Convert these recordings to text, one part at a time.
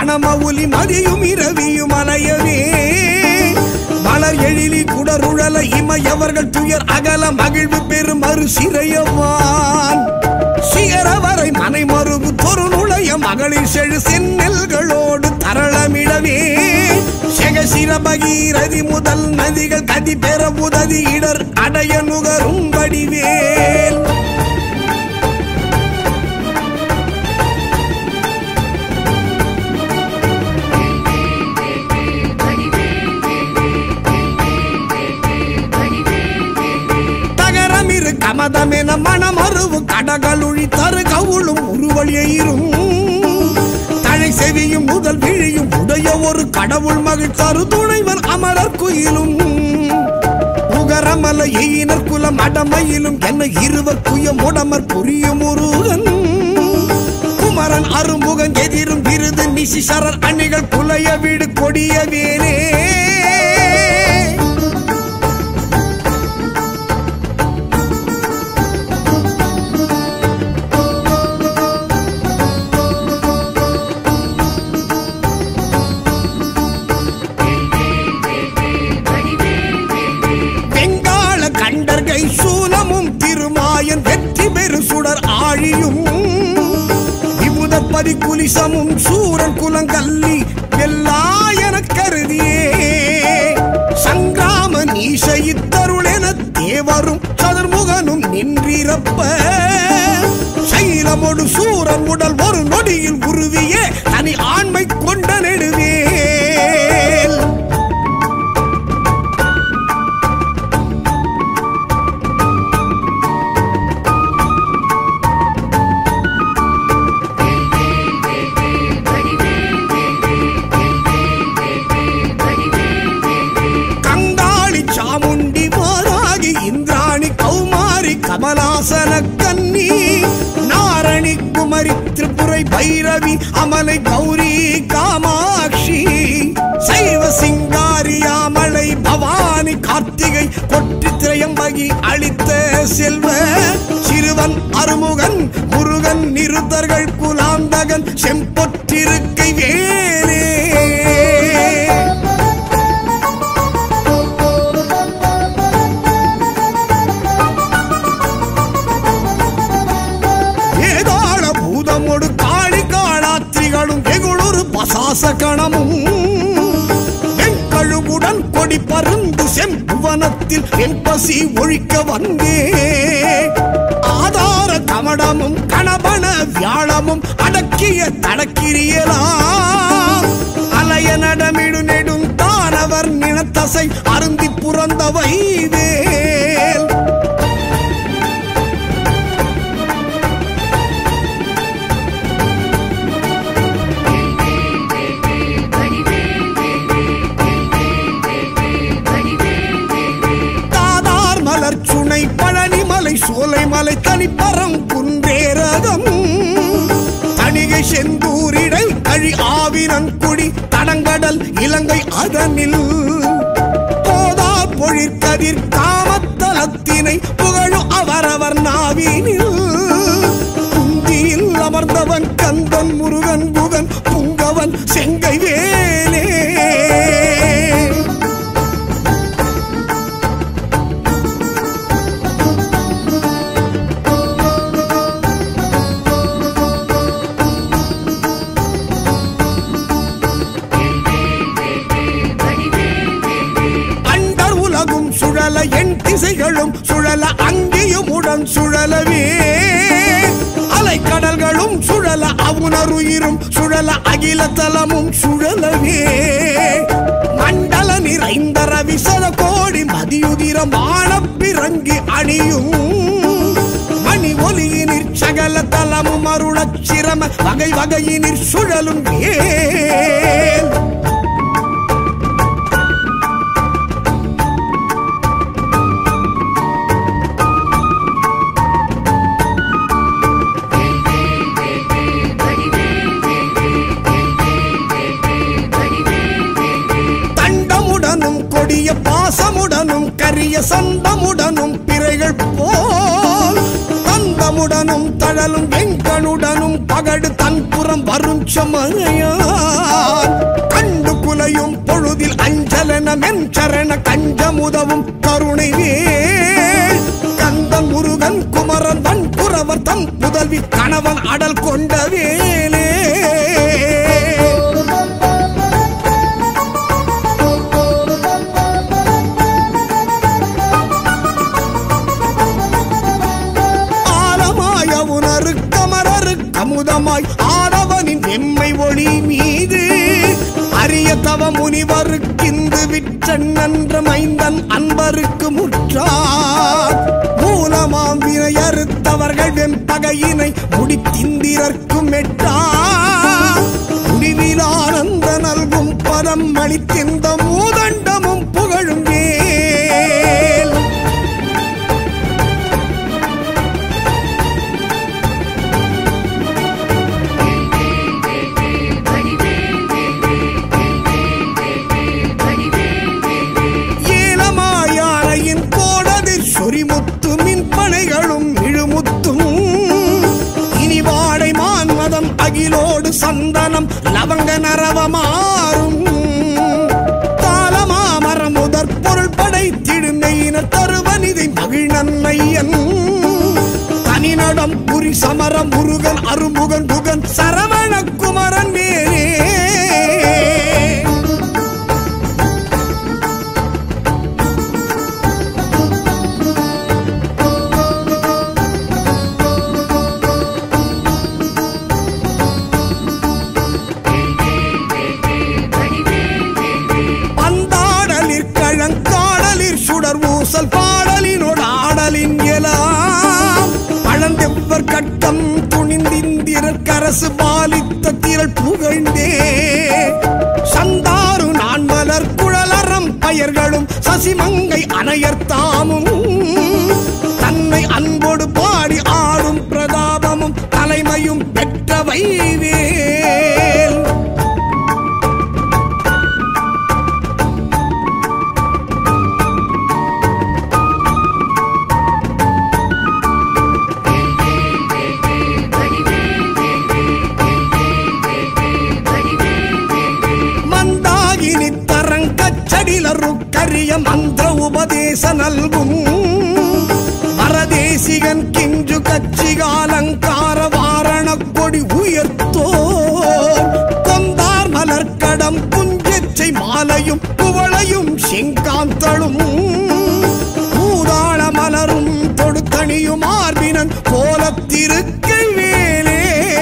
மணமவுலி மதியும் இரவியும் அலையவே மலர் எழிலி குடருழல இமையவர்கள் துயர் அகல மகிழ்வு பெரும் மறு சிறையவான் சிகரவரை மனை மறுபு தொரு நுழைய மகளிர் செழு செந்நெல்களோடு தரளமிடவே செகசிர பகீரதி முதல் நதிகள் கதி பெற உதவி இடர் அடைய நுகரும் வடிவேல் தகரமிரு கமதமென மணமருவு கடகளுழி தரு கவுளும் உருவழியும் தழை செவியும் முதல் விழியும் உடைய ஒரு கடவுள் மகிழ் தரு துணைவர் அமரர் குயிலும் உகரமல எயினர் குலம் அடமையிலும் என்ன இருவர் குய முடமர் புரியும் முருகன் குமரன் அருமுகன் எதிரும் விருது நிசிசரர் அணிகள் குலைய வீடு கொடிய வேலே வெங்காள கண்டர்கை சூலமும் திருமாயன் வெற்றி பெரு சுடர் ஆழியும் விபுதப்பதி குலிசமும் சூரன் குலங்கல்லி வெல்லாயன கருதியே சங்கிராம நீச இத்தருளென தேவரும் சதுர்முகனும் நின்றிரப்ப சைலமொடு சூரன் உடல் ஒரு நொடியில் உருவிய தனி ஆண்மை கொண்ட நெடுவேல் கங்காளி சாமுண்டி மாராகி இந்திராணி கௌமாரி கமலாசன கன்னி நாரணி குமரி திரிபுரை பைரவி அமலை கௌரி காமாட்சி சைவ சிங்காரியாமலை பவானி கார்த்திகை கொட்டி திரையம்பகி அளித்த செல்வ சிறுவன் அருமுகன் முருகன் நிருத்தர்கள் குலாந்தகன் செம்பொற்றிருக்கை வேலே ஏதாள பூதமொடு காளி காளாத்திரிகளும் வெகுளொரு பசாச கணமும் வெண்கழுவுடன் கொடி பருந்து செம்புவனத்தில் என் பசி ஒழிக்க வந்தே ஆதார கமடமும் கணபன வியாழமும் அடக்கிய தடக்கிரியலாம் அலைய நடமிடு நெடும் தானவர் நினத்தசை அருந்தி புறந்தவை வேல் தாதார் மலர் சுனை பழனி மலை சோலை மலை தனிப்பரம் குன்றேரகம் தணிகை செந்தூரிடை கழி ஆவினன் குடி தடங்கடல் இலங்கை அதனில் போதா பொழிற்கதிர் காமத்தலத்தினை புகழும் அவரவர் நாவினில் குந்தியில் அமர்ந்தவன் கந்தன் முருகன் புகன் புங்கவன் செங்கை வேலே அண்டர் உலகும் சுழல என் திசைகளும் சுழல அங்கேயும் உடன் சுழலவே அலைக்கடல்களும் சுழல அவுணருயிரும் சுழல அகில தலமும் சுழலவே மண்டல நிறைந்த ரவிசத கோடி மதியுதிரம் ஆனப்பிறங்கி அணியும் மணி ஒலியினிற் சகல தலமும் அருளச் சிரம வகை வகையினிற் சுழலும் ஏன் தண்டமுடனும் கொடிய பாசமுடனும் கரிய சண்டமுடனும் பிறைகள் போல் தந்தமுடனும் தழலும் வெங்கனுடனும் பகடு தன்புறம் வரும் சமயா தொலையும் பொழுதில் அஞ்சலன மென்சரண கஞ்சமுதவும் கருணை வேல் கந்தன் முருகன் குமரன் வன் புறவர் தம் புதல்வி கணவன் அடல் கொண்ட வேலே ஆலமாய உணரு கமரரு கமுதமாய் ஆடவனின் எம்மை ஒளி மீது அரிய தவ முனிவருக்கிந்து விற்றன் நன்ற மைந்தன் அன்பருக்கு முற்றார் மூலமாம் வினை அறுத்தவர்கள் வெம்பகையினை முடித்திந்திரர்க்கும் எட்டா முடிவில் ஆனந்த நல்கும் பதம் அளித்திந்த மூதண்டமும் புகழும் வேல் ஏலமாயானையின் கோடதிர் சொரிமுத்து மின்பனைகளும் இழுமுத்தும் இனி வாடை மான்மதம் அகிலோடு சந்தனம் லவங்க நரவமாறும் தாளமாமரம் முதற் பொருள் படைத்திடுமையினர் தருவனிதை மகிழ்நன்மையன் தனிநடம் புரி சமரம் முருகன் அருமுகன் புகன் சரவண குமரன் வேலே பந்தாடலிற் கழங்காடலிற் சுடர் ஊசல் பாடலினோடு ஆடலின் எலாம் பழந்தெவ்வர் கட்டம் துணிந்திந்திரர் கரசு பாலித்த திரள் புகழ்ந்தே சந்தாரு நான் மலர் குழலறம் பயர்களும் சசிமங்கை அணையர் தாமும் தன்னை அன்போடு பாடி ஆடும் பிரதாபமும் தலைமையும் பெற்றவை வேல் மந்தாகினி தரங்கச்சடிலரு கரிய மந்திர உபதேச நல்கும் வரதேசிகன் கிஞ்சு கச்சிகாலங்கார வாரண கொடி உயர்த்தோ கொந்தார் மலர்க்கடம் புஞ்செச்சை மாலையும் குவளையும் செங்காந்தளும் பூதாள மலரும் தொடுத்தணியும் ஆர்பினன் கோலத்திருக்கை வேலே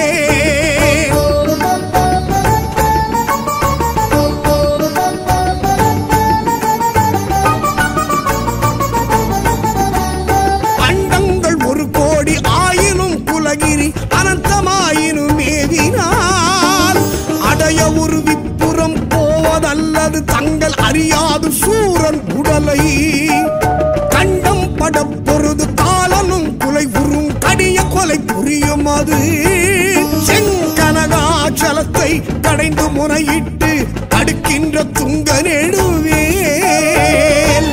அண்டங்கள் ஒரு கோடி ஆயினும் குலகிரி அனந்தமாயினும் மேவினால் அடைய ஒரு விப்புறம் போவதல்லது தங்கள் அறியாது சூரன் உடலை கண்டம் பட பொருது காலனும் குலை உறும் கடிய கொலை புரியும் அது செங்கனகாச்சலத்தை கடைந்து முறையிட்டு அடுக்கின்ற துங்க நெடுவேல்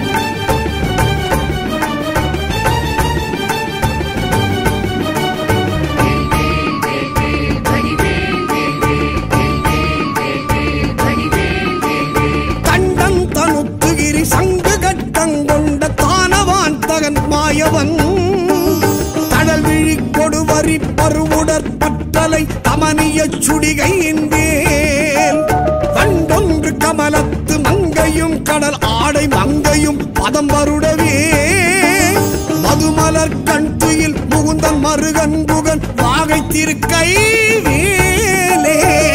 கண்டன் தனுத்துகிரி சங்கு கட்டங்கொண்ட தானவான் தகன் மாயவன் கடல் விழி கொடுவரி பருவுடற் பற்றலை தமனிய சுடிகையின் வேல் வண்டொன்று கமலத்து மங்கையும் கடல் ஆடை மங்கையும் பதம் வருடவே மதுமலர் கண் துயில் முகுந்தன் மருகன் புகன் வாகை திருக்கை வேலே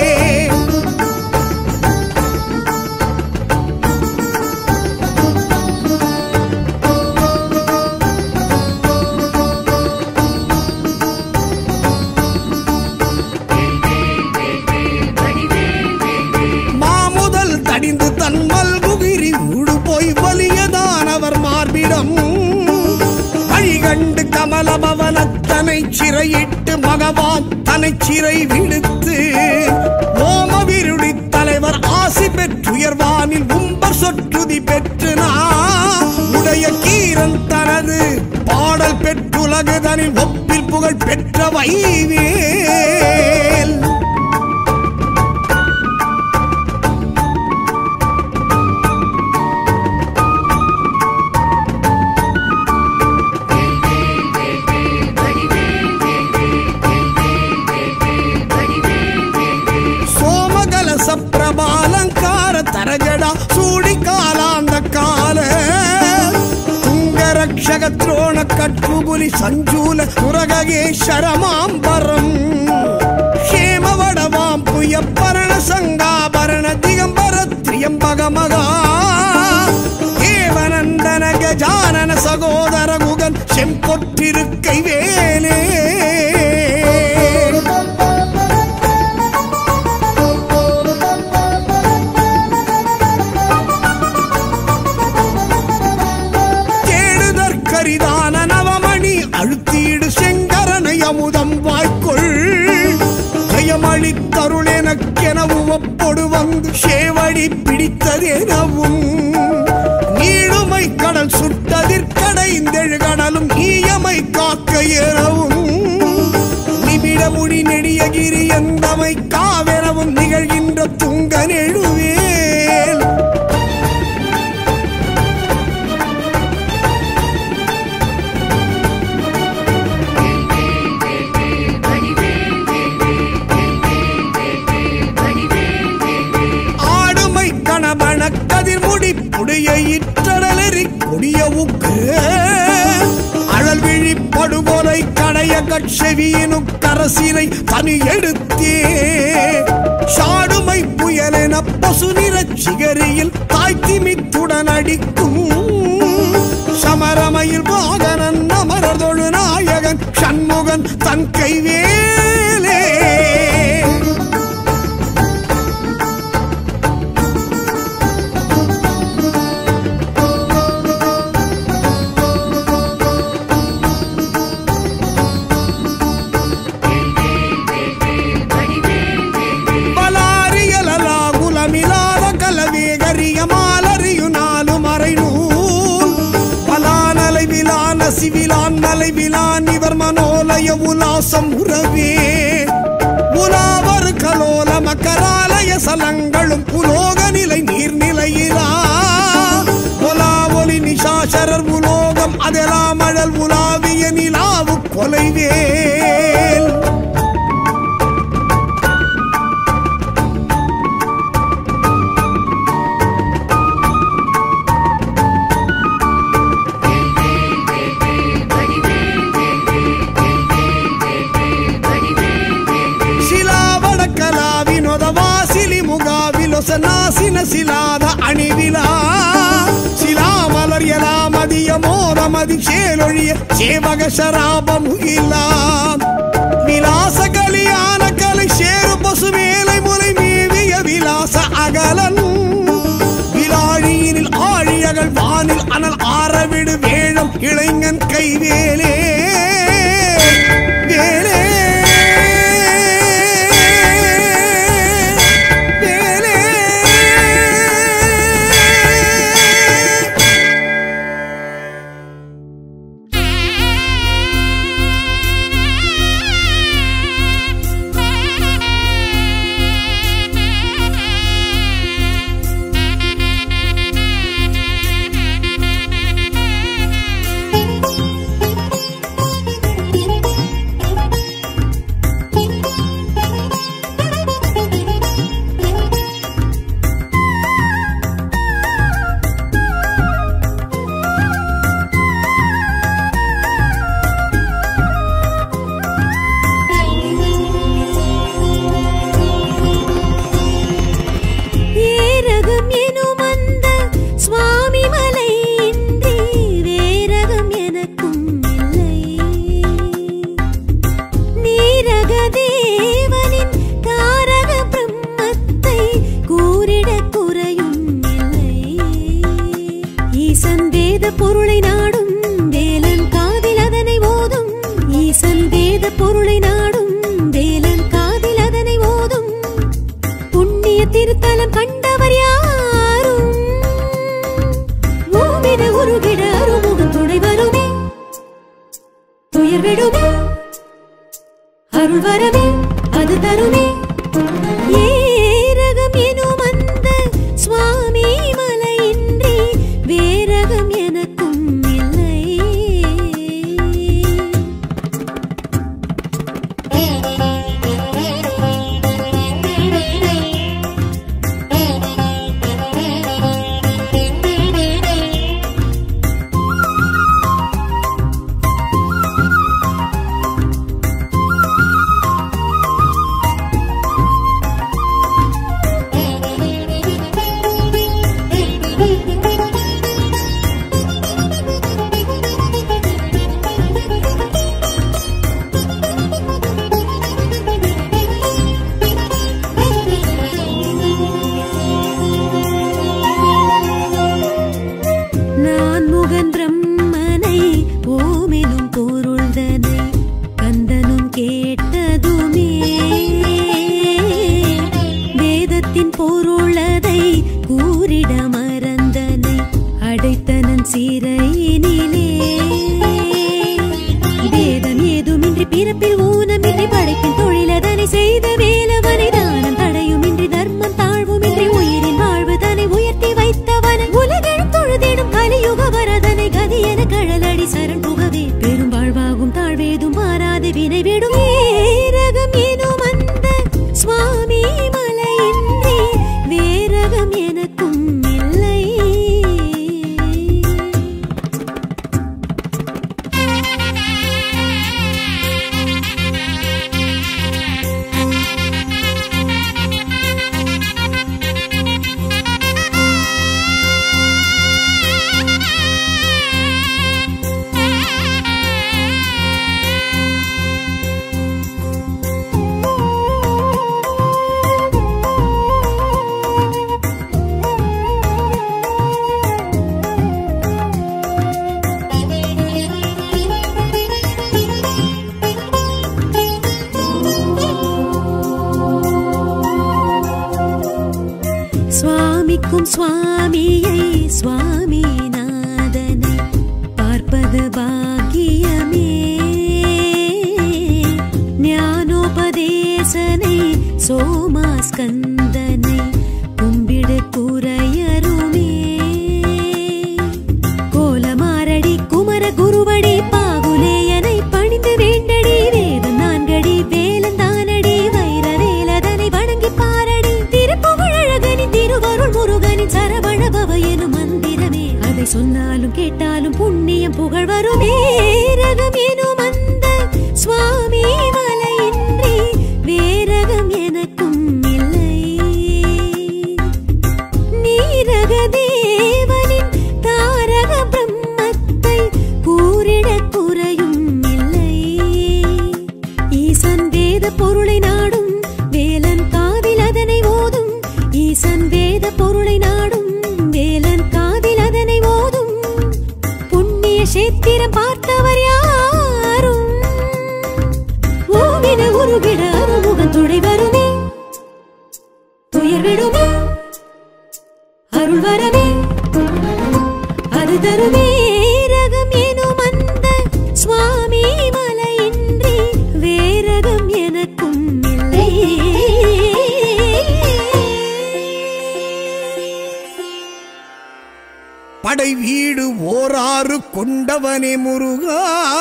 மாமுதல் தடிந்து தன்மல் குகிரி உடு போய் வலியதானவர் மார்பிடம் வழிகண்டு கமலபவனத்தனை சிறையிட்டு மகவான் தனை சிறை விடுத்து ஓமவிருடி தலைவர் ஆசி பெற்றுயர்வானில் உம்பர் சொற்றுதி பெற்று நான் உடைய கீரன் தனது பாடல் பெற்றுலகுதனில் ஒப்பில் புகழ் பெற்ற வைவேல் சர்வாலங்கார தரஜடா சூடி காலாந்த கால துங்கரக்ஷக துரோண கட்புபுலி சஞ்சூல துரகேஸ்வரமாம்பரம் ஹேமவடவாம் புயப்பரண சங்காபரண திகம்பர திரியம்பகமகா தேவநந்தன கஜானன சகோதர குகன் செம்பொற்றிருக்கை வேலே தேடுதற்கரிதான நவமணி அழுத்தீடு செங்கரனை அமுதம் வாய்க்குள் ஜெயமளித்தருள் எனக்கெனவும் ஒப்பொடு வந்து சேவடி பிடித்ததெனவும் நீடுமை கடல் சுட்டதிற்கடைந்தெழு கடலும் ஈயமை காக்க எனவும் நிமிட முடி நெடியகிரி எந்தமை காவெனவும் நிகழ்கின்ற துங்க நெழுவேல் ஆடுமை கணபன கதிர்முடி புடைய இற்றடலெறி கொடிய உக்கு அழல் விழி படுகொலை கடைய கட்செவியினு கரசினை தனி எடுத்தே சாடுமை புயலென பசு நிறச் சிகரியில் தாய்த்திமித்துடன் அடிக்கும் சமரமையில் வாகனன் அமரர் தொழு நாயகன் சண்முகன் தன் கைவேலே பலாரியலலா குலமிலாத கலவேகரிய மாலறியு நாலு மறைநூல் பலானலை விலான சிவிலான் மலை விலான் இவர் மனோலய உலாசம் உறவே உலாவர் கலோல மக்கராலய சலங்களும் உலோக நிலை நீர்நிலையிலா உலா ஒலி நிஷாசரர் உலோகம் அதெல்லாம் அழல் உலாவிய நிலாவு கொலைவேல் ಶಿಲಾವಡ ಕಲಾ ವಿನೋದ ವಾಸಿಲಿ ಮುಗಾ ವಿಲೊಸ ನಾಸಿನ ಸಿಲಾದ ಅಣಿವಿಲಾ ಶಿಲಾ ಮಲರ್ಯಲ ಮದಿಯ ಮೋದ ಮದಿ ಶೇಲೊಳಿಯ ಸೇವಗ ಶರಾಬ ಮುಗಿಲ್ಲ ವಿಲಾಸ ಕಲಿಯಾನ ಕலை சேரு பசு மேலை முலை மேவிய விலாச அகலன் விலாழியினில் ஆழியகள் வானில் அனல் ஆரவிடு வேழம் இளைஞன் கைவேலே வேலே வேலே ஏரகம் எனும் அந்த சுவாமி மலை இன்றி வேரகம் எனக்கும் இல்லை நீரக தேவனின் தாரக பிரம்மத்தை கூறிட குறையும் இல்லை ஈசன் வேத பொருளை நாடும் வேலன் காதில் அதனை ஓதும் ஈசன் வேத பொருளை நாடும் வேலன் காதில் அதனை ஓதும் புண்ணிய திருத்தலம் கண்டவர் யாரும் ஓவிட உருகிட அருமுகம் துணை வருமே துயர் விடுமே அருள் வரவே அது தருமே ஏரகம் எனும் அந்த சுவாமி மலையின்றி வேரகம் எனக்கும் இல்லை நமிக்கும் சுவாமியை சுவாமிநாதனை பார்ப்பது பாக்கியமே ஞானோபதேசனை சோமாஸ்கந்தனை கும்பிடு குறையருமே கோலமாரடி குமர குருவடி பாகுலேயனை பணிந்து வேண்டடி வேதம் நான்கடி வேலந்தானடி வைர வேலதனை வணங்கி பாரடி திருப்புகழகனி திருவருள் முருகனின் சரவணபவ எனும் மந்திரமே அதை சொன்னாலும் கேட்டாலும் புண்ணியம் புகழ் வருமே ரகம் எனும் அந்த சுவாமி மலையின்றி வேரகம் எனக்கும் இல்லை நீரக தேவனின் தாரக பிரம்மத்தை கூறிடக் குறையும் இல்லை ஈசன் வேத பொருளை நாடும் வேலன் காதில் அதனை ஓதும் ஈசன் வேத பொருளை நாடும் வேலன் காதில் அதனை ஓதும் புண்ணிய சேத்திரம் பார்த்தவர் யாரும் ஓவின உருகிட அருமுகன் துணை வருமே துயர் விடுமே அருள் வரவே அது தருமே ரகம் எனும் அந்த சுவாமி மலையின்றி வேரகம் எனக்கும் இல்லை படை வீடு ஓராறு கொண்டவனே முருகா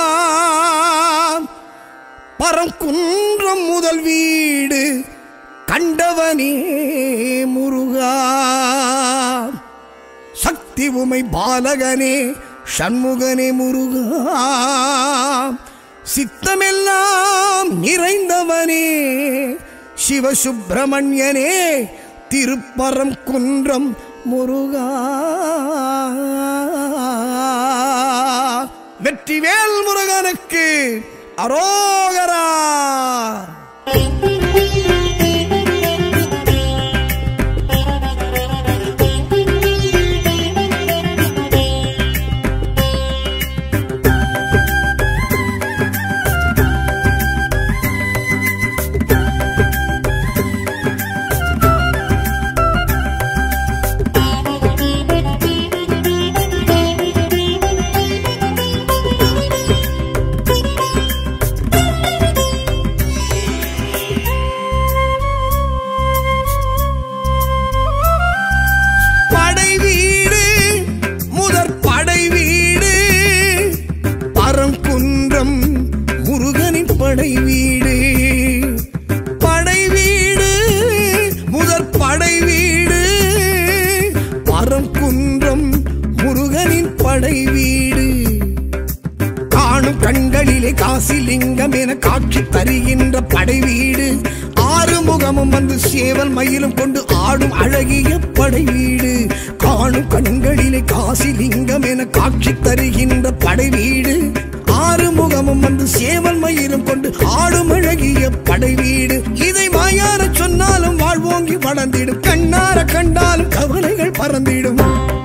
பரங்குன்றம் முதல் வீடு கண்டவனே முருகா சக்தி உமை பாலகனே சண்முகனே முருகா சித்தமெல்லாம் நிறைந்தவனே சிவசுப்பிரமணியனே திருப்பரம் குன்றம் முருகா வெற்றிவேல் முருகனுக்கு அரோகரா படை வீடு முதற் படை வீடு பரங்குன்றம் முருகனின் படை வீடு படை வீடு முதற் படை வீடு பரங்குன்றம் முருகனின் படை வீடு காணும் கண்களிலே காசிலிங்கம் என காட்சி தருகின்ற படை வீடு ஆறு முகமும் வந்து சேவல் மயிலும் கொண்டு ஆடும் அழகிய படை வீடு காணும் கண்களிலே காசிலிங்கம் என காட்சி தருகின்ற படை வீடு ஆறு முகமும் வந்து சேவல் மயிலும் கொண்டு ஆடும் அழகிய படை வீடு இதை வாயார சொன்னாலும் வாழ்வோங்கி வளர்ந்திடும் கண்ணார கண்டாலும் கவலைகள் பறந்திடும்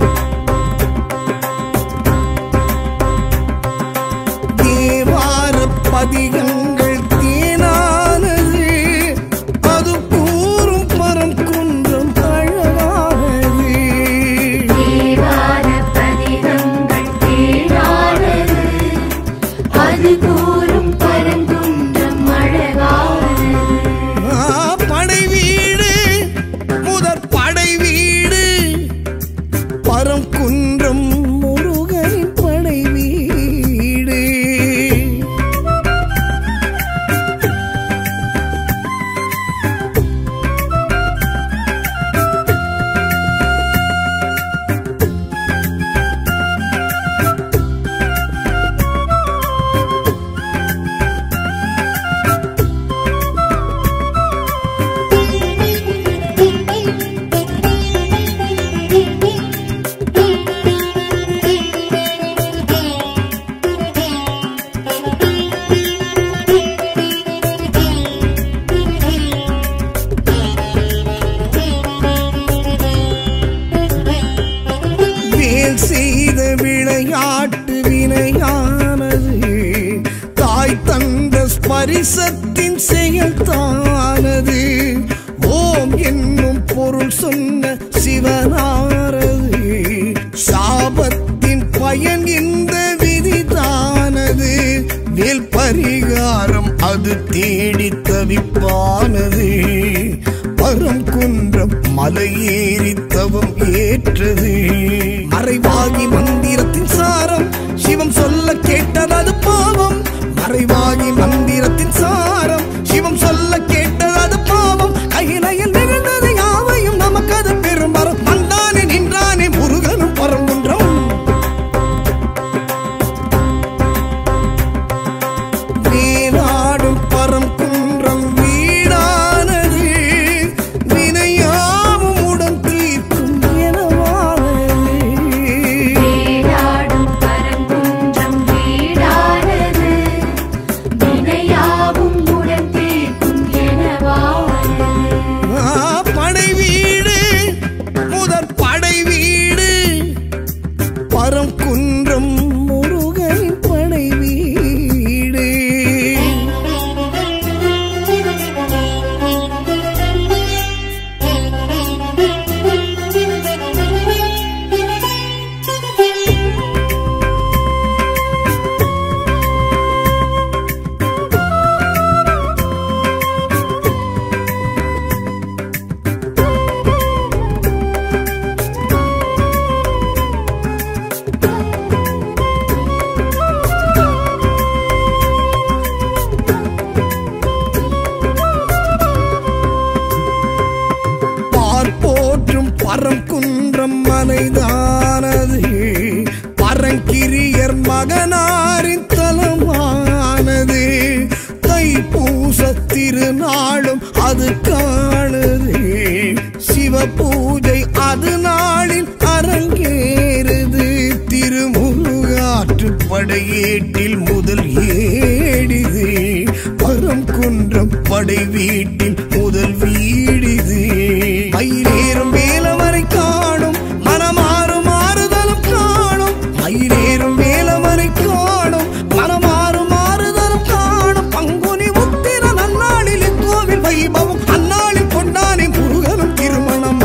தேவார பதிகங்கள் தேனானது அது கூறும் பரம் குன்றம் அழகானது தேவார பதிகங்கள் தேடானது அது கூறும் பரங்குன்றம் அழகானது ஆ, படை வீடு முதற் படை வீடு பரம் குன்றம் முருகனின் படை வீடு வேல் செய்த விளையாட்டு வினையானது தாய் தந்த ஸ்பரிசத்தின் செயல் தானது ஓம் என்னும் பொருள் சொன்ன சிவனாரது சாபத்தின் பயன் இந்த விதிதானது வேல் பரிகாரம் அது தேடி தவிப்பானது பரம் குன்றம் மலையேறி தவம் ஏற்றது மறைவாகி மந்திரத்தின் சாரம் சிவம் சொல்ல கேட்டதது பாவம் மறைவாகி மந்திரத்தின் சாரம் சிவம் சொல்ல கேட்டதது பாவம் கையிலையில் நிகழ்ந்தது யாவையும் நமக்கு அது பெரும்பரம் வந்தானே நின்றானே முருகனும் பரங்குன்றம் வீணாடும் பரம் குன்றம் வீடானது வினையாவும் உடன் தீர்க்கும் எனவானது வீடாடும் பரங்குன்றம் வீடானது வினையாவும் உடன் தீர்க்கும் எனவானது ஆ, படை வீடு முதற் படை வீடு பரம் குன்றம் முருகனின் படை வீடு பார்ப்போற்றும் பரங்குன்றம் மலைதானது பரங்கிரியர் மகனாரின் தலமானது தைப்பூச திருநாளும் அது காணுது சிவ பூஜை அது நாளில் அரங்கேறுது திருமுருகாற்று படையேட்டில் முதல் ஏடிது பரம் குன்றம் படை வீட்டில் முதல் வீடிது மயிலேறும் வேலவரை காணும் மனமாறு மாறுதலும் காணும் மயிலேறும் வேலவரை காணும் மனமாறு மாறுதலும் காணும் பங்குனி உத்திர நன்னாளில் இக்கோவில் வைபவம் அந்நாளில் கொண்டானே முருகனும் திருமணம்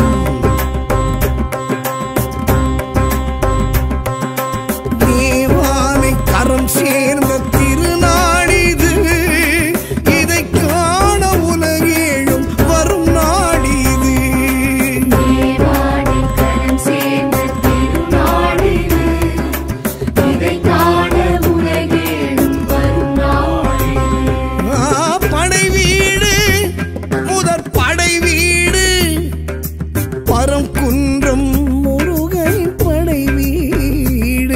தேவானை கரம் சேர்ந்த திருநாடிது இதை காண உலகேழும் வரும் நாடிது தேவானை கரம் சேர்ந்த திருநாளிது இதை காண உலகேழும் வரும் நாளிது ஆ, படை வீடு முதற் படை வீடு பரம் குன்றம் முருகனின் படை வீடு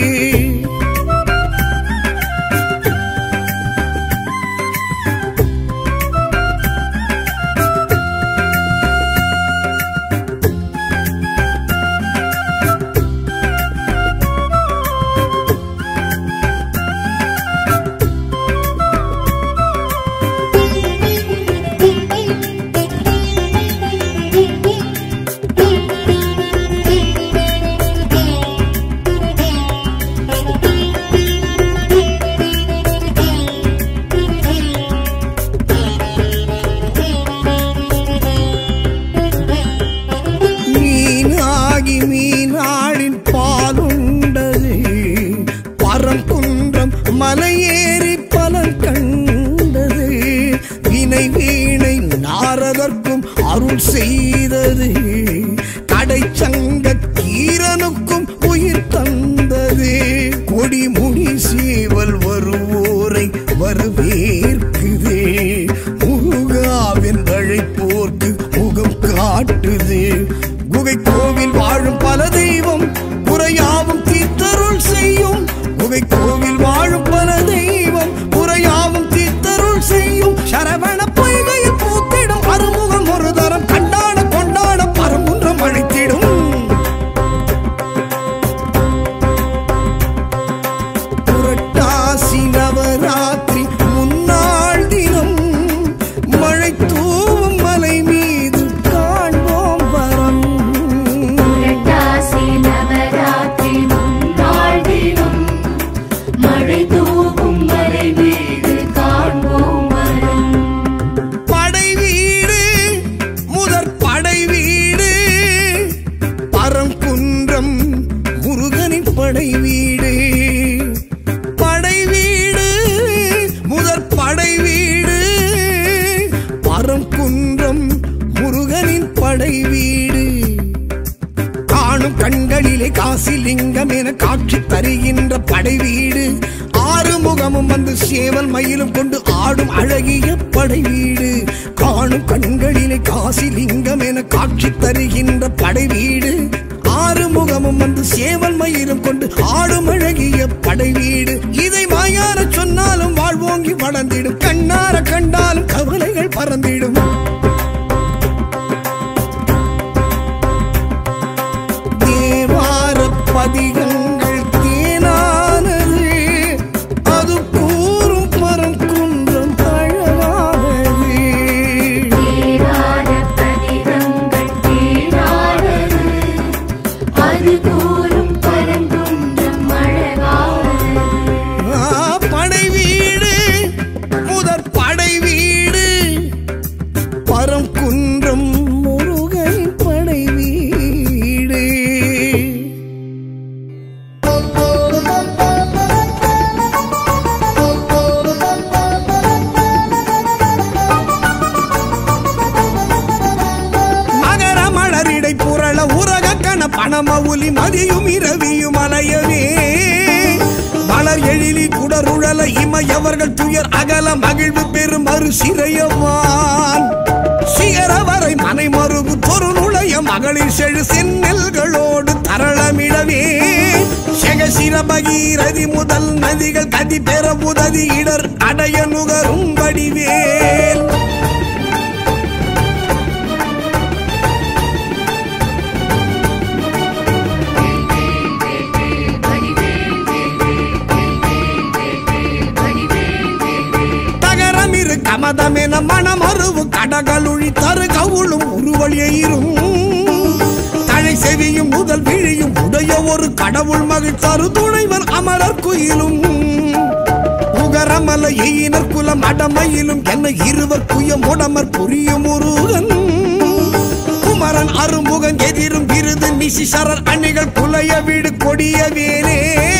மீனாகி மீனாளின் பாலுண்டது பரங்குன்றம் மலையேறி பலன் கண்டது வினை வீணை நாரதற்கும் அருள் செய்தது கடை சங்க கீரனுக்கும் உயிர் தந்தது கொடிமுடி சேவல் வருவோரை வரவேற்குது முருகாவின் அழைப்போர்க்கு முகம் காட்டுது குகை கோவில் வாழும் பல தெய்வம் குறையாவும் தீர்த்தருள் செய்யும் குகை கோவில் வாழும் பல தெய்வம் குறையாவும் தீர்த்தருள் செய்யும் சரவண பொய்கையில் பூத்திடும் அறுமுகம் ஒரு தரம் கண்டாட கொண்டாட பரமுன்றம் அழைத்திடும் புரட்டாசி நவராத்திரி முன்னாள் தினம் மழை தூவும் மலை மீது காண்போம் வரம் புரட்டாசி நவராத்திரி முன்னாள் தினம் படை வீடு காணும் கண்களிலே காசிலிங்கம் என காட்சி தருகின்ற படை வீடு ஆறு முகமும் வந்து சேவல் மயிலும் கொண்டு ஆடும் அழகிய படை வீடு காணும் கண்களிலே காசிலிங்கம் என காட்சி தருகின்ற படை வீடு ஆறு முகமும் வந்து சேவல் மயிலும் கொண்டு ஆடும் அழகிய படை வீடு இதை மாயார சொன்னாலும் வாழ்வோங்கி வளர்ந்திடும் கண்ணார கண்டாலும் கவலைகள் பறந்திடும் தேவார பதிகங்கள் தேனானது அது கூறும் பரம் குன்றம் அழகானது தேராத பதிகங்கள் தேராதது அது கூறும் பரங்குன்றம் அழகானது ஆ, படை வீடு முதற் படை வீடு பரம் குன்றம் முருகன் படை வீடு மகர மலரிடை புரள உரக கண பணமவுலி மதியும் இரவியும் அலையவே மலர் எழிலி குடருழல இமையவர்கள் துயர் அகல மகிழ்வு பெரும் மறு சிறையவான் சிகர வரை மனை மருகு தொரு நுழைய மகளிர் செழு செந்நெல்களோடு தரளமிடவே செகசிர பகீரதி முதல் நதிகள் கதி பெற உதவி இடர் அடைய நுகரும் வடிவேல் தகரமிரு கமதமென மணமருவு கடகளுழி தரு கவுளும் உருவழியும் தழை செவியும் முதல் விழியும் உடைய ஒரு கடவுள் மகிழ் தரு துணைவர் அமரர் குயிலும் உகரமல எயினர் குலம் அடமையிலும் என்ன இருவர் குயம் உடமர் புரியும் முருகன் குமரன் அருமுகன் எதிரும் விருது நிசிசரர் அணிகள் குலைய வீடு கொடிய வேலே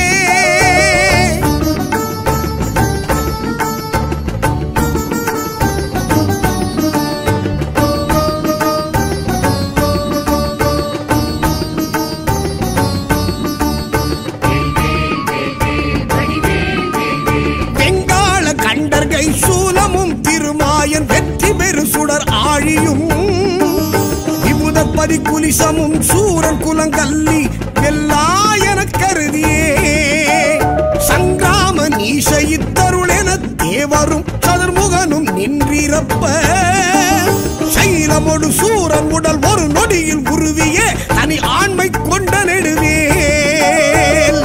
வெங்காள கண்டர்கை சூலமும் திருமாயன் வெற்றி பெரு சுடர் ஆழியும் விபுதப்பதி குலிசமும் சூரன் குலங்கல்லி வெல்லாயன கருதியே சங்கிராம நீச இத்தருளென தேவரும் சதுர்முகனும் நின்றிரப்ப சைலமொடு சூரன் உடல் ஒரு நொடியில் உருவியே தனி ஆண்மை கொண்ட நெடுவேல்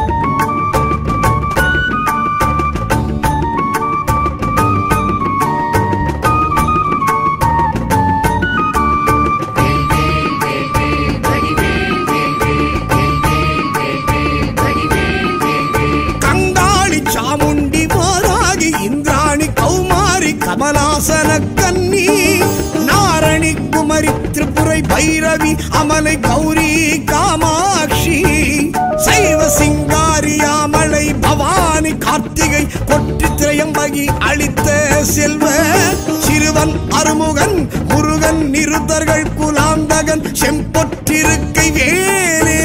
கங்காளி சாமுண்டி மாராகி இந்திராணி கௌமாரி கமலாசன கன்னி நாரணி குமரி திரிபுரை பைரவி அமலை கௌரி காமாட்சி சைவ சிங்காரியாமலை பவானி கார்த்திகை கொற்றி திரையம்பகி அளித்த செல்வ சிறுவன் அருமுகன் முருகன் நிருத்தர்கள் குலாந்தகன் செம்பொற்றிருக்கை வேலே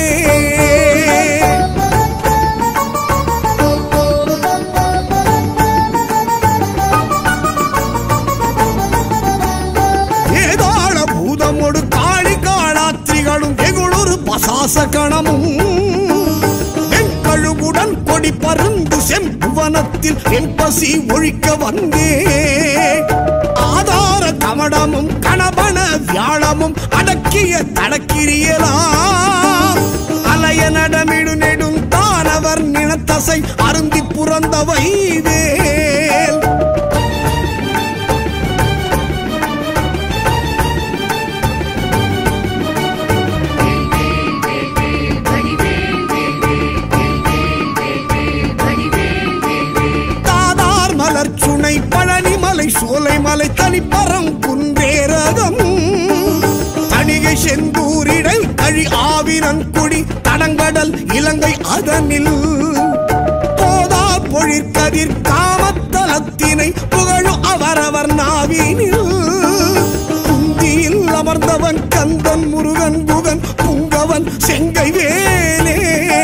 ஏதாள பூதமொடு காளி காளாத்திரிகளும் வெகுளொரு பசாச கணமும் வெண்கழுகுடன் கொடி பருந்து செம்புவனத்தில் வெண்பசி ஒழிக்க வந்தே ஆதார கமடமும் கணபன வியாழமும் அடக்கிய தடக்கிரியலாம் அலைய நடமிடு நெடும் தானவர் நினத்தசை அருந்தி புறந்தவை வேல் தாதார் மலர் சுனை பழனி மலை சோலை மலை தனிப்பரம் குன்றேரகம் தணிகை செந்தூரிடை கழி ஆவினன் குடி தடங்கடல் இலங்கை அதனில் போதா பொழிற்கதிர் காமத்தலத்தினை புகழும் அவரவர் நாவினில் குந்தியில் அமர் அமர்ந்தவன் கந்தன் முருகன் குகன் புங்கவன் செங்கை வேலே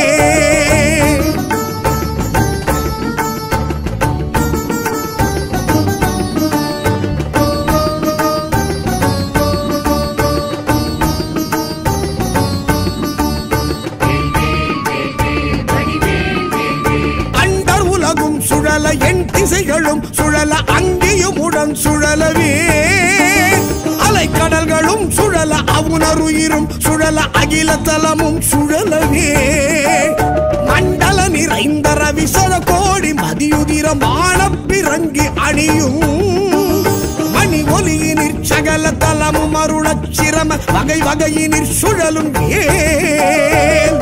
அண்டர் உலகும் சுழல என் திசைகளும் சுழல அங்கேயும் உடன் சுழலவே அலைக்கடல்களும் சுழல அவுணருயிரும் சுழல அகில தலமும் சுழலவே மண்டல நிறைந்த ரவிசர கோடி மதியுதிர மானப்பிறங்கி அணியும் மணி ஒலியினிற் சகல தலமும் அருளச் சிரம வகை வகையினிற் சுழலும் ஏன்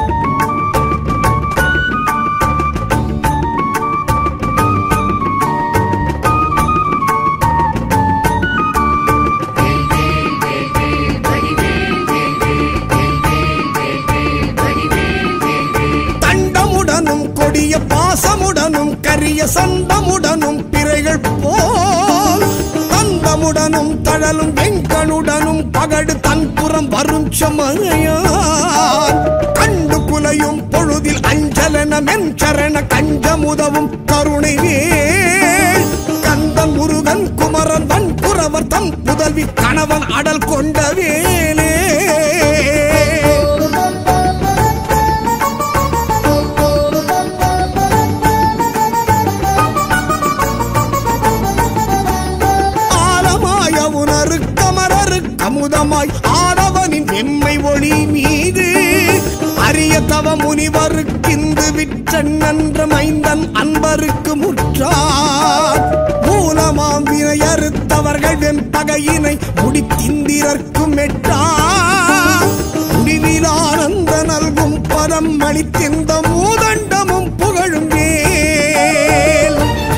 தண்டமுடனும் கொடிய பாசமுடனும் கரிய சந்தமுடனும் பிறைகள் போல் தந்தமுடனும் தழலும் வெங்கனுடனும் பகடு தன்புறம் வரும் சமரையான் கண்டு குலையும் பொழுதில் அஞ்சலன மென்சரண கஞ்சமுதவும் கருணை வேல் கந்தன் முருகன் குமரன் வன் குறவர் தம் புதல்வி கணவன் அடல் கொண்ட வேலே ஆலமாய உணரு கமரரு கமுதமாய் ஆடவனின் எம்மை ஒளி மீது அரிய தவ முனிவருக்கிந்து விற்றன் நன்ற மைந்தன் அன்பருக்கு முற்றார் மூலமாம் வினை அறுத்தவர்கள் வெம்பகையினை முடித்திந்திரர்க்கும் எட்டார் முடிவில் ஆனந்த நல்கும் பதம் அளித்திந்த மூதண்டமும் புகழும் வேல்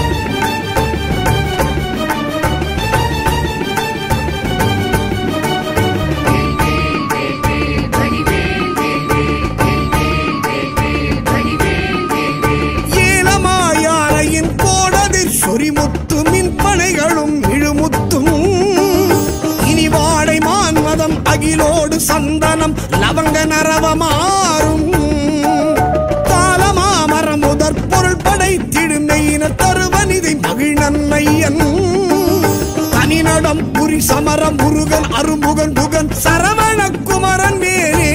ஏலமாயானையின் கோடதிர் சொரிமுத்து மின்பனைகளும் இழுமுத்தும் இனி வாடை மான்மதம் அகிலோடு சந்தனம் லவங்க நரவமாறும் தாளமாமரம் முதற் பொருள் படைத்திடும் நெய்யின தருவனிதை மகிழ்நன்மையன் தனிநடம் புரி சமரம் முருகன் அருமுகன் புகன் சரவண குமரன் வேலே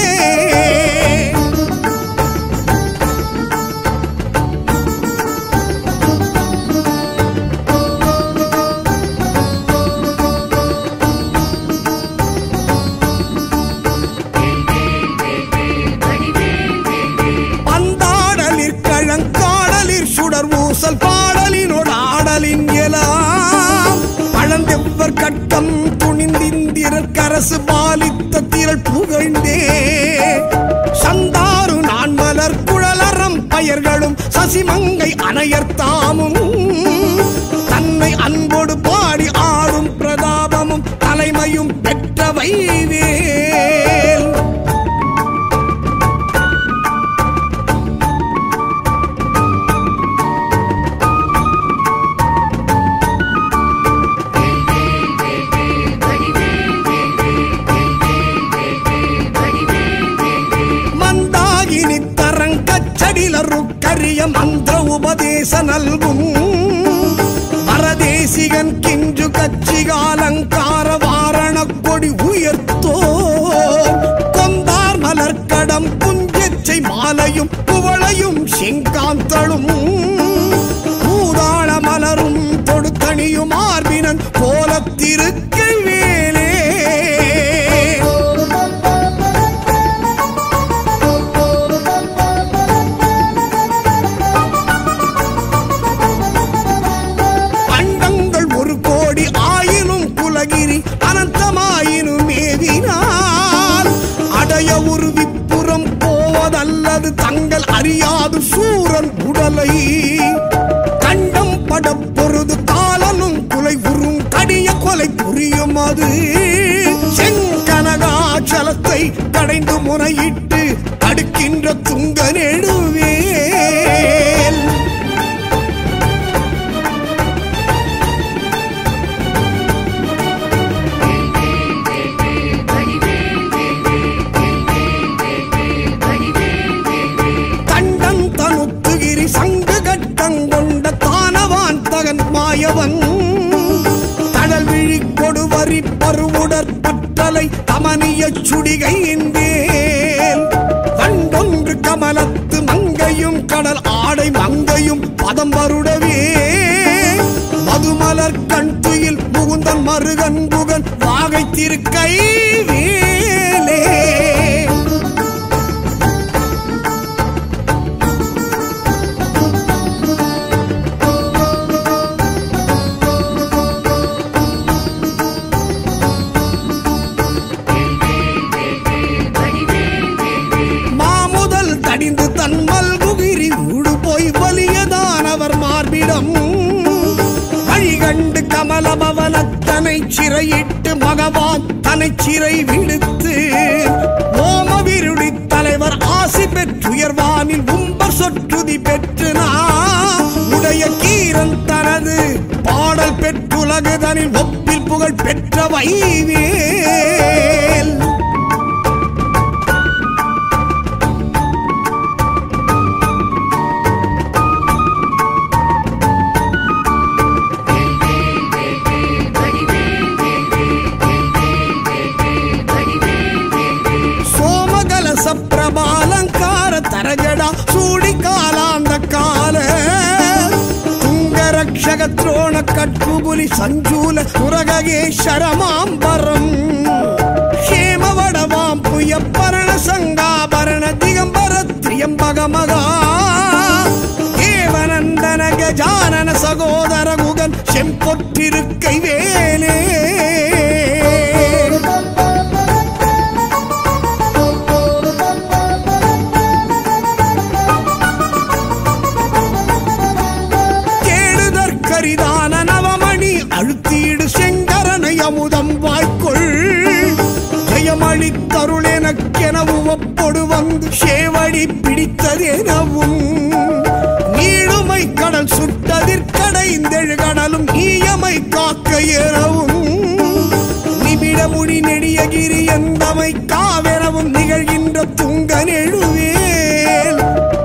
பந்தாடலிற் கழங்காடலிற் சுடர் ஊசல் பாடலினோடு ஆடலின் எலாம் பழந்தெவ்வர் கட்டம் துணிந்திந்திரர் கரசு பாலித்த திரள் புகழ்ந்தே சந்தாரு நான் மலர் குழலறம் பயர்களும் சசிமங்கை அணையர் தாமும் தன்னை அன்போடு பாடி ஆடும் பிரதாபமும் தலைமையும் பெற்றவை வேல் மந்தாகினி தரங்கச்சடிலரு கரிய மந்திர உபதேச நல்கும் பரதேசிகன் கிஞ்சு கச்சிகாலங்கார வாரண கொடி உயர்த்தோ கொந்தார் மலர்க்கடம் புஞ்செச்சை மாலையும் குவளையும் செங்காந்தளும் பூதாள மலரும் தொடுத்தணியும் ஆர்பினன் கோலத்திருக்கை வேலே அண்டங்கள் ஒரு கோடி ஆயினும் குலகிரி அனந்தமாயினும் மேவினால் அடைய ஒரு விப்புறம் போவதல்லது தங்கள் அறியாது சூரன் உடலை கண்டம் பட பொருது காலனும் குலை உறும் கடிய கொலை புரியும் அது செங்கனகாச்சலத்தை கடைந்து முறையிட்டு தடுக்கின்ற துங்க நெடுவேல் கடலை கமனிய சுடிகையின் வேல் கண்டொன்று கமலத்து மங்கையும் கடல் ஆடை மங்கையும் பதம் வருடவே மதுமலர் கண் துயில் முகுந்தன் மருகன் புகன் வாகை திருக்கை வேலே மாமுதல் தடிந்து தன் மல்குகிரி ஊடு போய் வலியதானவர் மார்பிடம் வழி கண்டு கமலபவனத்தனை சிறையிட்டு மகவான் தனை சிறை விடுத்து ஓமவிருடி தலைவர் ஆசி பெற்றுயர்வானில் உம்பர் சொற்றுதி பெற்று நான் உடைய கீரன் தனது பாடல் பெற்றுலகுதனில் ஒப்பில் புகழ் பெற்ற வைவேல் சோமகலச பிரபாலங்கார தரஜடா சூடி காலாந்த கால துங்கரக்ஷக துரோண கட்புபுலி சஞ்சூல சுரகேஸ்வரமாம்பரம் ஹேமவடவாம் புய பரண சங்காபரண திகம்பர திரியம்பக மகா தேவநந்தன கஜானன சகோதர குகன் செம்பொற்றிருக்கை வேலே தேடுதற்கரிதான நவமணி அழுத்தீடு செங்கரனை அமுதம் வாய்க்கொள் ஜெயமளித்தருள் எனக்கெனவும் ஒப்பொடு வந்து சேவடி பிடித்ததெனவும் நீடுமை கடல் சுட்டதிற்கடைந்தெழு கடலும் ஈயமை காக்க எனவும் நிமிட முடி நெடியகிரி என்பமை காவெனவும் நிகழ்கின்ற துங்க நெழுவேல்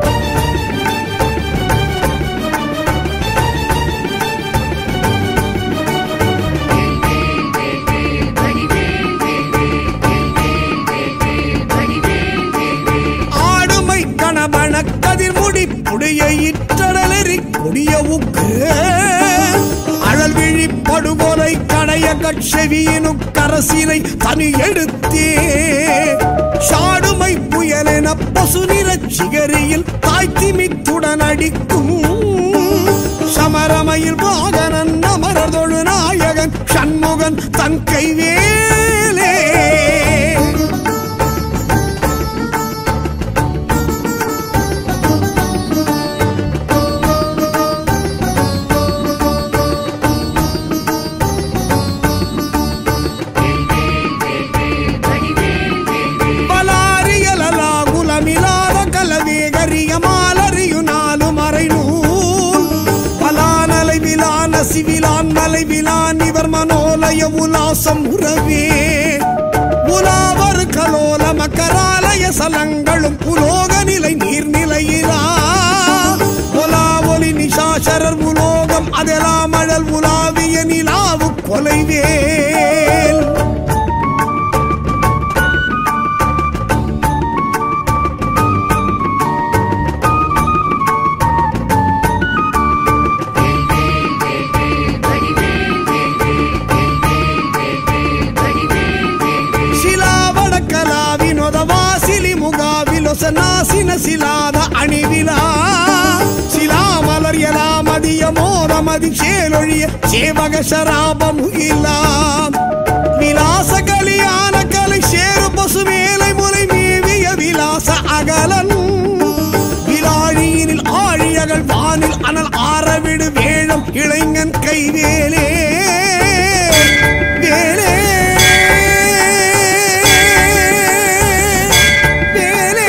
ஆடுமை கணவன கதிர்முடி புடிய இற்றடலெறி கொடிய உக்கு அழல் விழி படுகொலை கடைய கட்செவியினு கரசினை தனி எடுத்தே சாடுமை புயலென பசு நிறச் சிகரியில் தாய்த்திமித்துடன் அடிக்கும் சமரமையில் வாகனன் அமரதொழு நாயகன் சண்முகன் தன் கைவேலே பலாரியலலா குலமிலாத கலவேகரிய மாலறியு நாலு மறைநூல் பலானலை விலான சிவிலான் மலை விலான் இவர் மனோலய உலாசம் உறவே உலாவர் கலோல மக்கராலய சலங்களும் உலோக நிலை நீர்நிலையிலா உலா ஒளி நிஷாசரர் உலோகம் அதெல்லாம் அழல் உலாவிய நிலாவு கொலைவேல் ಶಿಲಾವಡಕಲ ವಿನೋದ ವಾಸಿಲಿ ಮುಗ ವಿಲೊಸನಾಸಿನ ಶಿಲಾದ ಅಣಿವಿಲ ಶಿಲಾ ಮಲರ್ಯಲ ಮದಿಯ ಮೋದ ಮದಿ ಶೇಲೊಳಿಯ ಸೇವಗ ಶರಾಬ ಮುಗಿಲ ವಿಲಾಸ ಕಲಿಯಾನ ಕலை சேரு பசு மேலை முலை மேவிய விலாச அகலன் விலாழியினில் ஆழியகள் வானில் அனல் ஆரவிடு வேழம் இளைஞன் கைவேலே வேலே வேலே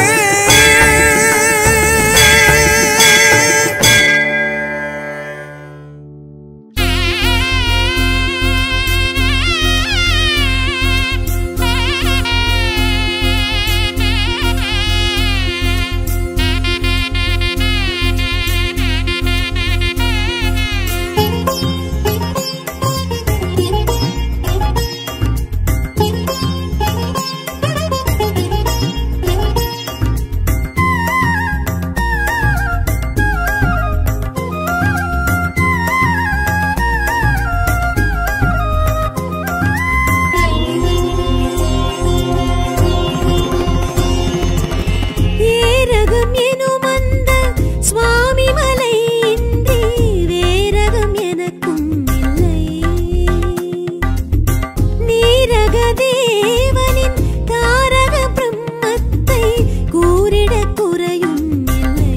தேவனின் தாரக பிரம்மத்தை கூறிட குறையும் இல்லை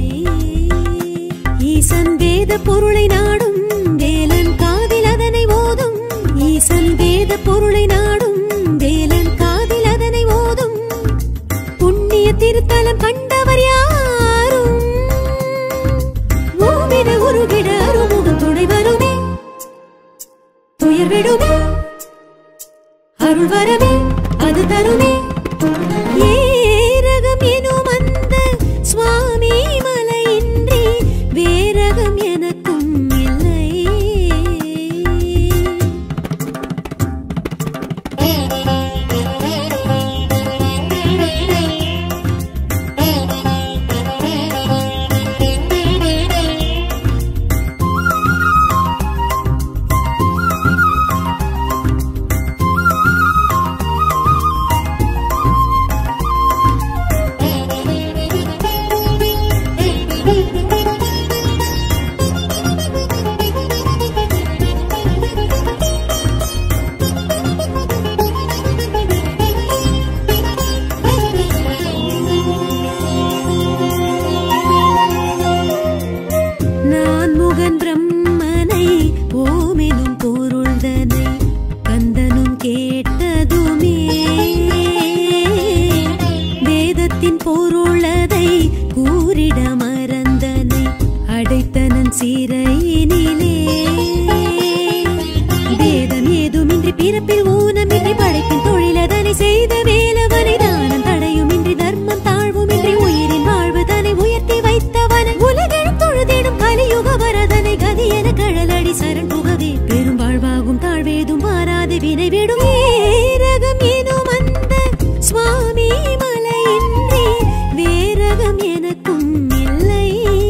ஈசன் வேத பொருளை நாடும் வேலன் காதில் அதனை ஓதும் ஈசன் வேத பொருளை நாடும் வேலன் காதில் அதனை ஓதும் புண்ணிய திருத்தலம் கண்டவர் யாரும் ஓவிட உருகிட அருமுகம் துணை வருமே துயர் விடுமே அருள் வரமே அது தருமே ஏரகம் எனும் அந்த சுவாமி மலையின்றி வேரகம் எனக்கும் இல்லை நான் முகன் பிரம்மனை ஓமெனும் பொருள்தனை கந்தனும் கேட்டதுமே வேதத்தின் பொருளதை கூறிட மறந்தனை அடைத்தனன் சிறையினிலே வேதம் ஏதுமின்றி பிறப்பில் ஊனமின்றி படைப்பின் தொழிலதனை செய்த வேலவனை தானம் தடையுமின்றி தர்மம் தாழ்வுமின்றி உயிரின் வாழ்வு தன்னை உயர்த்தி வைத்தவன் உலகில் தொழுதிடும் கலியுக வரதனை கதி என கழலடி சரண் புகவே பெரும் வாழ்வாகும் தாழ்வேதும் மாறாது வினை விடும் ஏரகம் எனும் அந்த சுவாமி மலையின்றி வேரகம் எனக்கும் இல்லை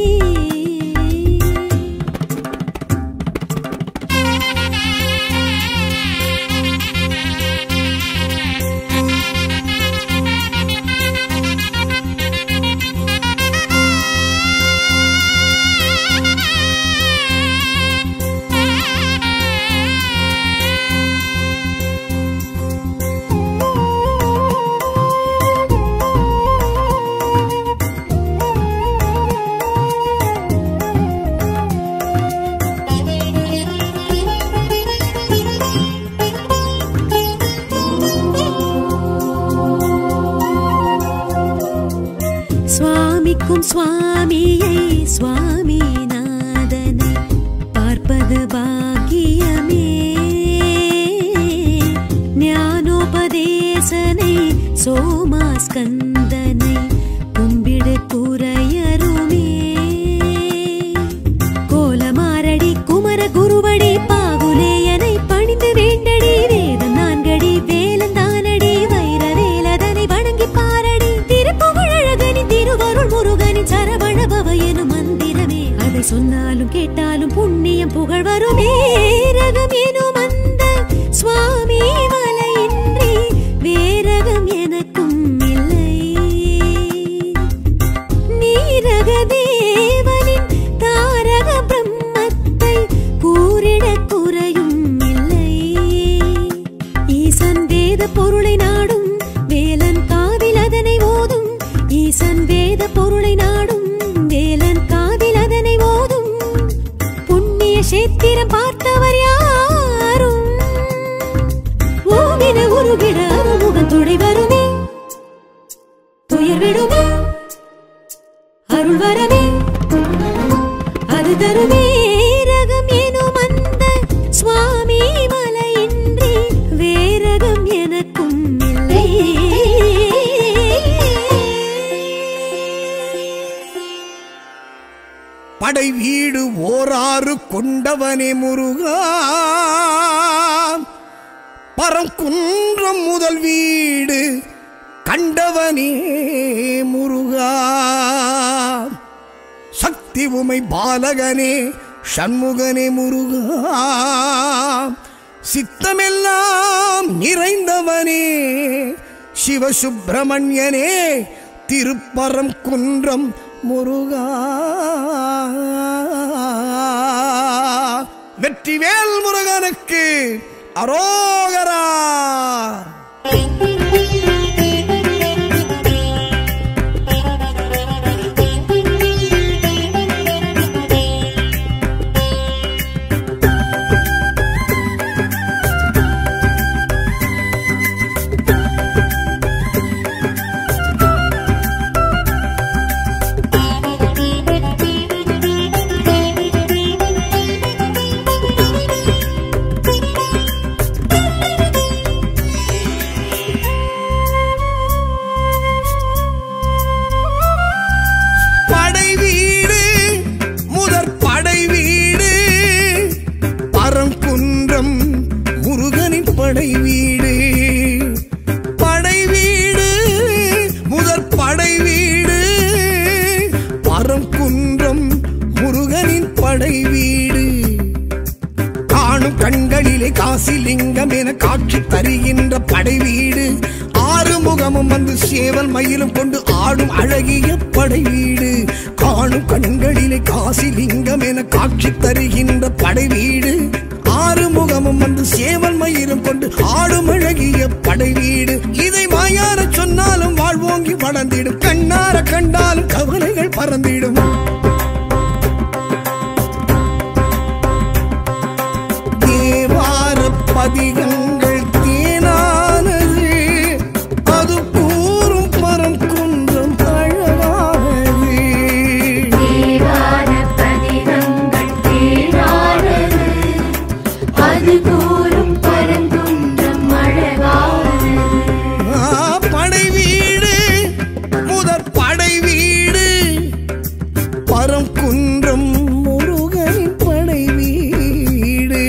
சுவாமிக்கும் சுவாமியை சுவாமிநாதனை பார்ப்பது பாக்கியமே ஞானோபதேசனை சோமாஸ்கந்தனை கும்பிடு குறையருமே கோலமாரடி குமர குருவடி பாகுலேயனை பணிந்து வேண்டடி வேதம் நான்கடி வேலந்தானடி வைர வேலதனை வணங்கி பாரடி திருப்புகழகனி திருவருள் முருகனி சரவண பவ எனும் மந்திரமே அதை சொன்னாலும் கேட்டாலும் புண்ணியம் புகழ் வருமே ரகம் எனும் அந்த சுவாமி மலையின்றி வேரகம் எனக்கும் இல்லை நீரக தேவனின் தாரக பிரம்மத்தை கூறிட குறையும் இல்லை ஈசன் வேத பொருளை நாடும் வேலன் காதில் அதனை ஓதும் ஈசன் வேத பொருளை நாடும் வேலன் காதில் அதனை ஓதும் புண்ணிய சேத்திரம் பார்த்தவர் யாரும் ஓவின உருகிட அருமுகம் துணை வருமே துயர் விடுமே அருள் வரமே அது தருமே ரகம் எனும் அந்த சுவாமி மலையின்றி வேரகம் எனக்கும் இல்லை படை வீடு ஓராறு கொண்டவனே முருகா பரங்குன்றம் முதல் வீடு கண்டவனே முருகா சக்தி உமை பாலகனே சண்முகனே முருகா சித்தமெல்லாம் நிறைந்தவனே சிவசுப்பிரமணியனே திருப்பரம் குன்றம் முருகா வெற்றிவேல் முருகனுக்கு அரோகரா சேவல் மயிலும் கொண்டு ஆடும் அழகிய படை வீடு காணும் கண்களிலே காசி லிங்கம் என காட்சி தருகின்ற படை வீடு ஆறு முகமும் வந்து சேவல் மயிலும் கொண்டு ஆடும் அழகிய படை வீடு இதை வாயார சொன்னாலும் வாழ்வோங்கி வளர்ந்திடும் கண்ணார கண்டாலும் கவலைகள் பறந்திடும் தேவார பதிகங்கள் தேனானது அது கூறும் பரம் குன்றம் அழகானது தேவார பதிகங்கள் தேனானது அது கூறும் பரங்குன்றம் அழகானது ஆ, படை வீடு முதற் படை வீடு பரம் குன்றம் முருகனின் படை வீடு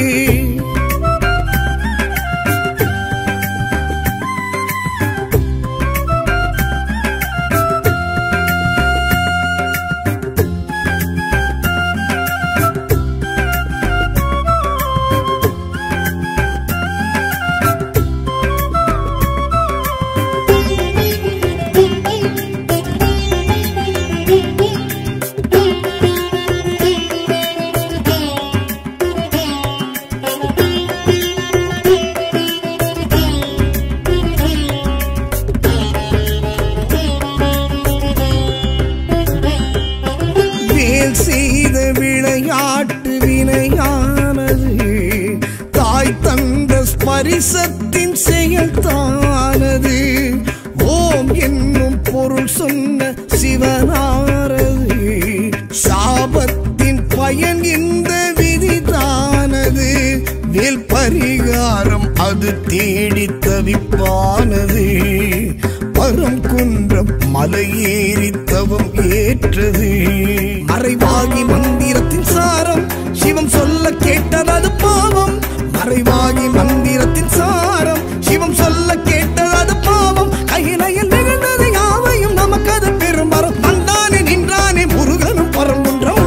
வேல் செய்த விளையாட்டு வினையானது தாய் தந்த ஸ்பரிசத்தின் செயல் தானது ஓம் என்னும் பொருள் சொன்ன சிவனாரது சாபத்தின் பயன் இந்த விதிதானது வேல் பரிகாரம் அது தேடி தவிப்பானது பரம் குன்றம் மலையேறி தவம் ஏற்றது மறைவாகி மந்திரத்தின் சாரம் சிவம் சொல்ல கேட்டது அது பாவம் மறைவாகி மந்திரத்தின் சாரம் சிவம் சொல்ல கேட்டது அது பாவம் கையிலையில் நிகழ்ந்தது யாவையும் நமக்கு அது பெரும் வரம் வந்தானே நின்றானே முருகனும் பரங்குன்றம்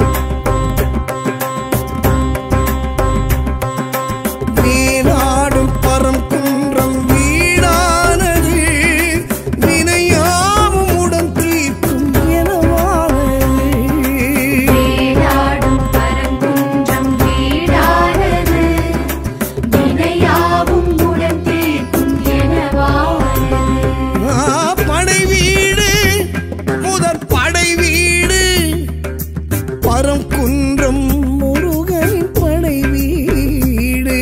வீணாடும் பரம் குன்றம் வீடானது வினையாவும் உடன் தீர்க்கும் எனவானது வீடாடும் பரங்குன்றம் வீடானது வினையாவும் உடன் தீர்க்கும் எனவானது ஆ, படை வீடு முதற் படை வீடு பரம் குன்றம் முருகனின் படை வீடு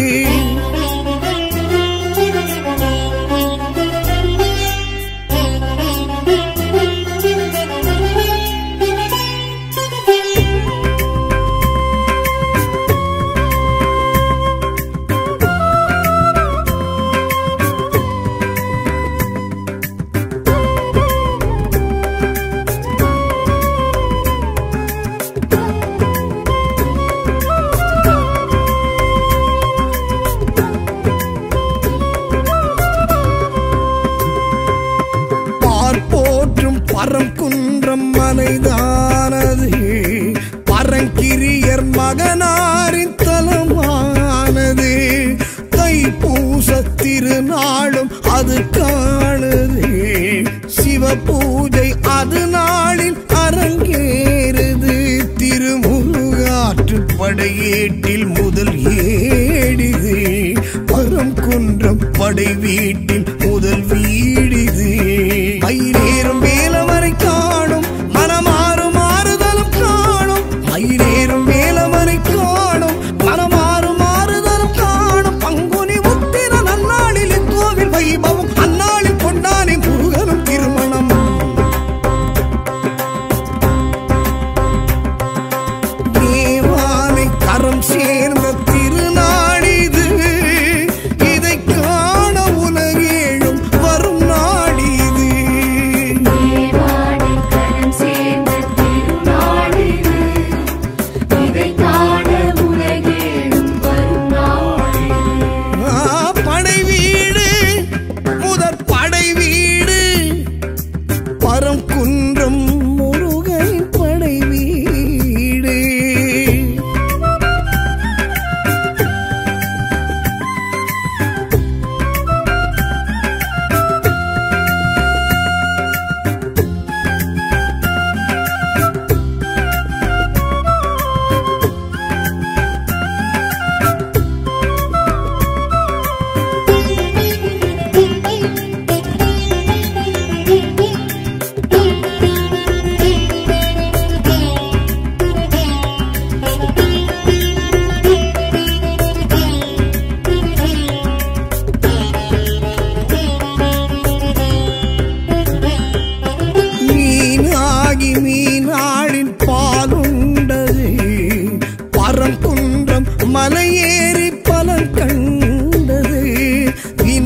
பார்ப்போற்றும் பரங்குன்றம் மலைதானது பரங்கிரியர் மகனாரின் தலமானது தைப்பூச திருநாளும் அது காணுது சிவ பூஜை அது நாளில் அரங்கேறுது திருமுருகாற்று படையேட்டில் முதல் ஏடிது பரம் குன்றம் படை வீட்டில் முதல் வீடிது மயிலேறும் வேலவரை காணும் மனமாறு மாறுதலும் காணும் மயிலேறும் வேலவரை காணும் மனமாறு மாறுதலும் காணும் பங்குனி உத்திர நன்னாளில் கோவில் வைபவம் அந்நாளில் கொண்டானே முருகனும் திருமணம் தேவானை கரம் சேர்ந்த திருநாடிது இதை காண உலகேழும் வரும் நாள்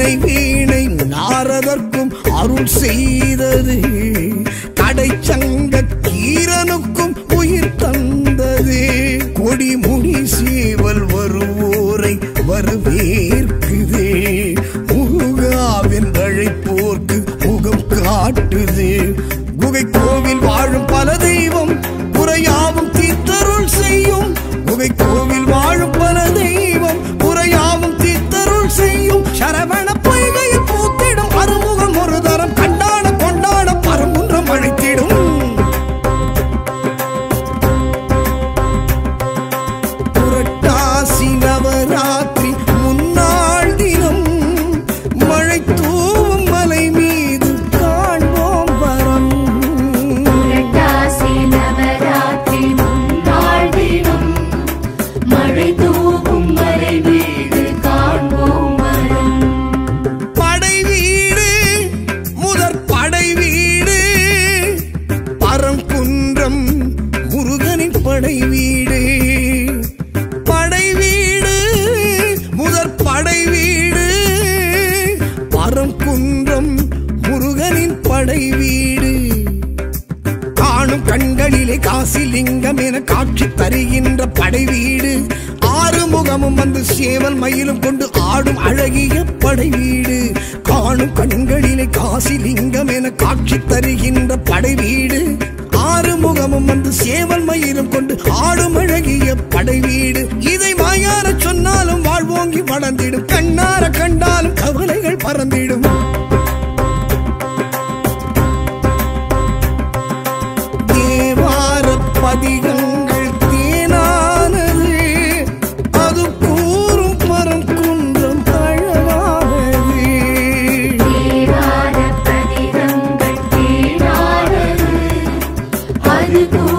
இணை வீணை நாரதற்கும் அருள் செய்தது கடைச்சங்க கீரனுக்கும் உயிர் தந்தது கொடிமுடி சேவல் வருவோரை வரவேற்குது முருகாவின் அழைப்போர்க்கு முகம் காட்டுது குகை கோவில் வாழும் பல தெய்வம் குறையாவும் தீர்த்தருள் செய்யும் குகை கோவில் வாழும் பல தெய்வம் குறையாவும் தீர்த்தருள் செய்யும் சரவண பொய்கையில் பூத்திடும் அறுமுகம் ஒரு தரம் கண்டாட கொண்டாட பரமுன்றம் அழைத்திடும் புரட்டாசி நவராத்திரி முன்னாள் தினம் மழை தூவும் மலை மீது காண்போம் வரம் புரட்டாசி நவராத்திரி முன்னாள் தினம் மழை தூவும் மலை வீடு காண்போம் வரும் படை வீடு முதற் படை வீடு பரங்குன்றம் முருகனின் படை வீடு படை வீடு முதற் படை வீடு பரங்குன்றம் முருகனின் படை வீடு காணும் கண்களிலே காசி லிங்கம் என காட்சி தருகின்ற படை வீடு ஆறு முகமும் வந்து சேவல் மயிலும் கொண்டு ஆடும் அழகிய படை வீடு காணும் கண்களிலே காசி லிங்கம் என காட்சி தருகின்ற படை வீடு ஆறு முகமும் வந்து சேவல் மயிலும் கொண்டு ஆடும் அழகிய படை வீடு இதை வாயார சொன்னாலும் வாழ்வோங்கி வளர்ந்திடும் கண்ணார கண்டாலும் கவலைகள் பறந்திடும் தேவார பதிகங்கள் தேனானது அது கூறும் பரங்குன்றம் அழகானது தேவார பதிகங்கள் தேனானது அது கூறும்